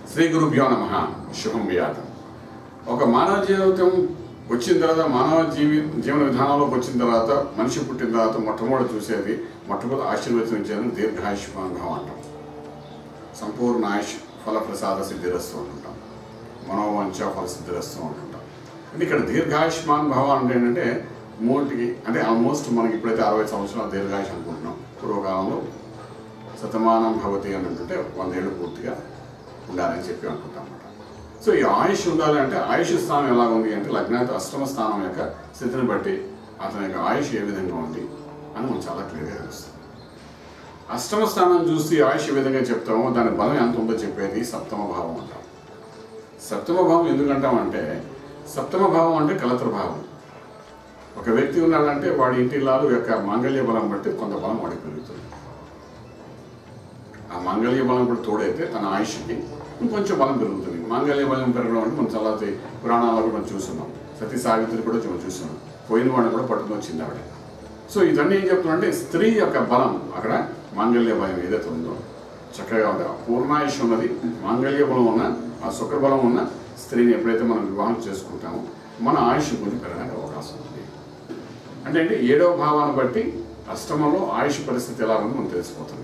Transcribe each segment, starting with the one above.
శ్రీ గురుభ్యో నమ శుభం వ్యాధం ఒక మానవ జీవితం వచ్చిన తర్వాత మానవ జీవి జీవన విధానంలోకి వచ్చిన తర్వాత మనిషి పుట్టిన తర్వాత మొట్టమొదటి చూసేది మొట్టమొదటి ఆశీర్వదించేది దీర్ఘాయుష్మానుభవం అంటాం సంపూర్ణ ఆయుష్ ఫలప్రసాద సిద్ధిరస్తూ ఉంటుంటాం మనోవంచ ఫల సిద్ధిరస్తూ ఉంటుంటాం అంటే ఇక్కడ దీర్ఘాయుష్మాన్ భవ అంటే ఏంటంటే మూటికి అంటే ఆల్మోస్ట్ మనకి ఇప్పుడైతే అరవై సంవత్సరాలు దీర్ఘాయుష్ అనుకుంటున్నాం పూర్వకాలంలో శతమానం భవతి అని అంటుంటే వందేళ్ళు పూర్తిగా ఉండాలని చెప్పి అనుకుంటాం అన్నమాట సో ఈ ఆయుష్ ఉండాలి అంటే ఆయుష్ స్థానం ఎలా ఉంది అంటే లగ్నాత అష్టమ స్థానం యొక్క స్థితిని బట్టి అతని యొక్క ఆయుష్ ఏ విధంగా ఉంది అని మనం చాలా క్లియర్గా తెలుస్తుంది అష్టమ స్థానం చూసి ఆయుష్ ఏ విధంగా చెప్తామో దాని బలం ఎంత ఉందో చెప్పేది సప్తమ భావం అంటాం సప్తమ భావం ఎందుకంటామంటే సప్తమ భావం అంటే కలత్ర భావం ఒక వ్యక్తి ఉన్నాడంటే వాడి ఇంటి లాలు యొక్క మాంగళ్య బలం బట్టి కొంత బలం వాడికి పెరుగుతుంది ఆ మాంగళ్య బలం కూడా తోడైతే తన ఆయుష్కి ఇంకొంచెం బలం పెరుగుతుంది మాంగళ్య బలం పెరగడం అంటే మనం చాలా పురాణాల్లో కూడా మనం చూస్తున్నాం సతీ సావిత్రి కూడా మనం చూస్తున్నాం పోయిన వాడిని కూడా పట్టుకుని వచ్చింది ఆవిడ సో ఇవన్నీ ఏం చెప్తున్నారంటే స్త్రీ యొక్క బలం అక్కడ మాంగళ్య బలం ఏదైతే ఉందో చక్కగా ఉంది ఆ పూర్ణాయుష్ ఉన్నది మాంగళ్య బలం ఉన్న ఆ శుక్ర బలం ఉన్న స్త్రీని ఎప్పుడైతే మనం వివాహం చేసుకుంటామో మన ఆయుష్ కొంచెం పెరగడానికి అవకాశం ఉంది అంటే అంటే ఏడవ భావాన్ని బట్టి అష్టమంలో ఆయుష్ పరిస్థితి ఎలా ఉందో మనం తెలిసిపోతుంది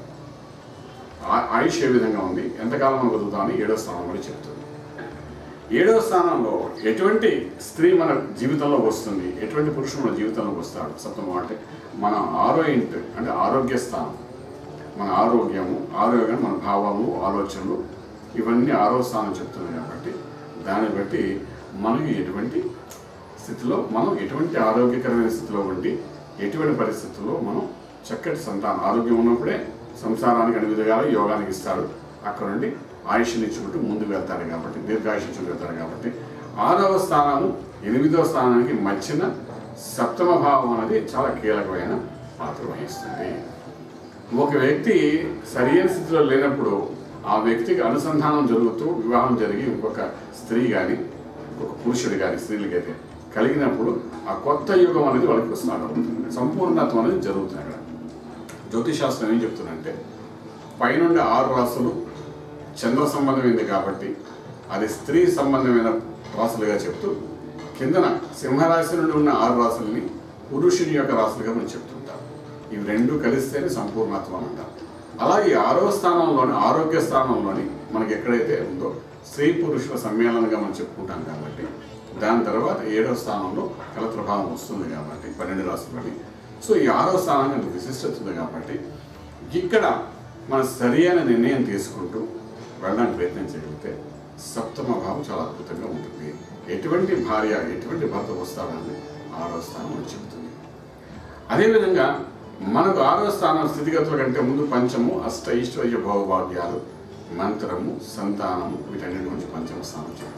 ఆ- ఆయుష్ ఏ విధంగా ఉంది ఎంతకాలం మనం బతుకుతామని ఏడో స్థానం కూడా చెప్తుంది ఏడవ స్థానంలో ఎటువంటి స్త్రీ మన జీవితంలో వస్తుంది ఎటువంటి పురుషుడు మన జీవితంలోకి వస్తాడు సప్తమం అంటే మన ఆరోయింట్ అంటే ఆరోగ్య స్థానం మన ఆరోగ్యము ఆరోగ్యం మన భావాలు ఆలోచనలు ఇవన్నీ ఆరో స్థానం చెప్తుంది కాబట్టి దాన్ని బట్టి మనకి ఎటువంటి స్థితిలో మనం ఎటువంటి ఆరోగ్యకరమైన స్థితిలో ఉండి ఎటువంటి పరిస్థితుల్లో మనం చక్కటి సంతానం ఆరోగ్యం ఉన్నప్పుడే సంసారానికి అన్ని విధాలు యోగానికి ఇస్తాడు అక్కడ నుండి ఆయుష్ని ఇచ్చుకుంటూ ముందుకు వెళ్తాడు కాబట్టి దీర్ఘాయుష్ ఇచ్చుకుంటూ వెళ్తాడు కాబట్టి ఆరవ స్థానము ఎనిమిదవ స్థానానికి మధ్యన సప్తమ భావం అనేది చాలా కీలకమైన పాత్ర వహిస్తుంది ఒక వ్యక్తి సరైన స్థితిలో లేనప్పుడు ఆ వ్యక్తికి అనుసంధానం జరుగుతూ వివాహం జరిగి ఇంకొక స్త్రీ కానీ ఇంకొక పురుషుడు కానీ స్త్రీలకైతే కలిగినప్పుడు ఆ కొత్త యుగం అనేది వాళ్ళకి స్టార్ట్ అవుతుంది సంపూర్ణత్వం అనేది జరుగుతుంది అక్కడ జ్యోతిశాస్త్రం ఏం చెప్తుందంటే పైనుండి ఆరు రాసులు చంద్ర సంబంధమైంది కాబట్టి అది స్త్రీ సంబంధమైన రాసులుగా చెప్తూ కిందన సింహరాశి నుండి ఉన్న ఆరు రాసుల్ని పురుషుని యొక్క రాసులుగా మనం చెప్తుంటాం ఇవి రెండు కలిస్తేనే సంపూర్ణత్వం అంటాం అలాగే ఆరో స్థానంలోని ఆరోగ్య స్థానంలోని మనకి ఎక్కడైతే ఉందో స్త్రీ పురుషుల సమ్మేళనంగా మనం చెప్పుకుంటాం కాబట్టి దాని తర్వాత ఏడో స్థానంలో కల ప్రభావం వస్తుంది కాబట్టి పన్నెండు రాసులని సో ఈ ఆరో స్థానానికి విశిష్టత ఉంది కాబట్టి ఇక్కడ మన సరైన నిర్ణయం తీసుకుంటూ వెళ్ళడానికి ప్రయత్నం చేయగలిగితే సప్తమ భావం చాలా అద్భుతంగా ఉంటుంది ఎటువంటి భార్య ఎటువంటి భర్త వస్తాడని ఆరో స్థానం అని చెబుతుంది అదేవిధంగా మనకు ఆరో స్థానం స్థితిగతుల కంటే ముందు పంచము అష్ట ఐశ్వర్య భౌభాగ్యాలు మంత్రము సంతానము వీటన్నిటి గురించి పంచమ స్థానం చెబుతుంది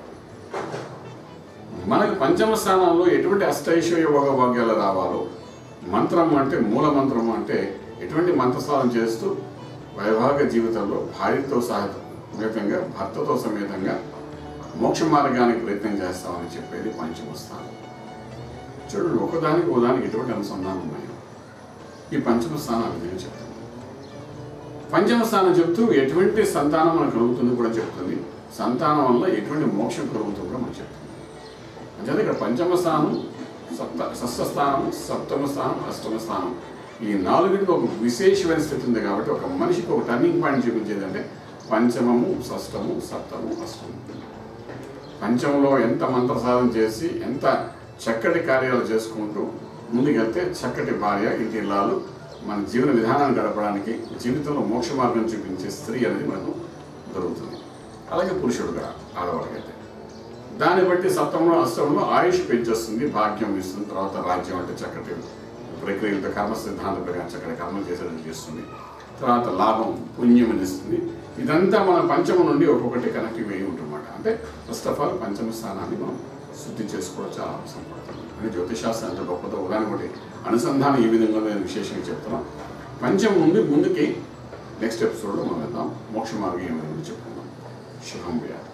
మనకు పంచమ స్థానంలో ఎటువంటి అష్టైశ్వర్య భోగభాగ్యాలు రావాలో మంత్రం అంటే మూల మంత్రము అంటే ఎటువంటి మంత్రస్నానం చేస్తూ వైవాహిక జీవితంలో భార్యతో సమేతంగా భర్తతో సమేతంగా మోక్ష మార్గానికి ప్రయత్నం చేస్తామని చెప్పేది పంచమ స్థానం చూడండి ఒకదానికి ఒకదానికి ఎటువంటి అనుసంధానం ఉన్నాయో ఈ పంచమ స్థానాలు నేను చెప్తాను పంచమ స్థానం చెప్తూ ఎటువంటి సంతానం మనకు కలుగుతుంది కూడా చెప్తుంది సంతానం వల్ల ఎటువంటి మోక్షం కలుగుతుంది కూడా మనకు చెప్తుంది అంటే ఇక్కడ పంచమ స్థానం సప్త షష్ఠ స్థానం సప్తమ స్థానం అష్టమ స్థానం ఈ నాలుగింటికి ఒక విశేషమైన స్థితి ఉంది కాబట్టి ఒక మనిషికి ఒక టర్నింగ్ పాయింట్ చూపించేది అంటే పంచమము షష్టము సప్తము అష్టము పంచమంలో ఎంత మంత్ర సాధన చేసి ఎంత చక్కటి కార్యాలు చేసుకుంటూ ముందుకెళ్తే చక్కటి భార్య ఇంటి ఇల్లాలు మన జీవన విధానాన్ని గడపడానికి జీవితంలో మోక్ష మార్గం చూపించే స్త్రీ అనేది మనకు దొరుకుతుంది అలాగే పురుషుడు కూడా ఆడవాళ్ళకైతే దాన్ని బట్టి సప్తంలో అష్టంలో ఆయుష్ పెంచేస్తుంది భాగ్యం ఇస్తుంది తర్వాత రాజ్యం అంటే చక్కటి ప్రక్రియలతో కర్మ సిద్ధాంత ప్రకారం చక్కటి కర్మలు చేసేటట్టు చేస్తుంది తర్వాత లాభం పుణ్యం ఇస్తుంది ఇదంతా మన పంచమ నుండి ఒక్కొక్కటి కనెక్టివ్ అయి ఉంటుందన్నమాట అంటే ఫస్ట్ ఆఫ్ ఆల్ పంచమ స్థానాన్ని మనం శుద్ధి చేసుకోవడం చాలా అవసరం పడుతుంది అని జ్యోతిశాస్త్రం ఎంత గొప్పదో ఉదాహరణ ఒకటి అనుసంధానం ఈ విధంగా నేను విశేషంగా చెప్తున్నాం పంచం నుండి ముందుకి నెక్స్ట్ ఎపిసోడ్లో మనం వెళ్దాం మోక్ష మార్గం ఏమైనా చెప్పుకుందాం శుభం వ్యాధి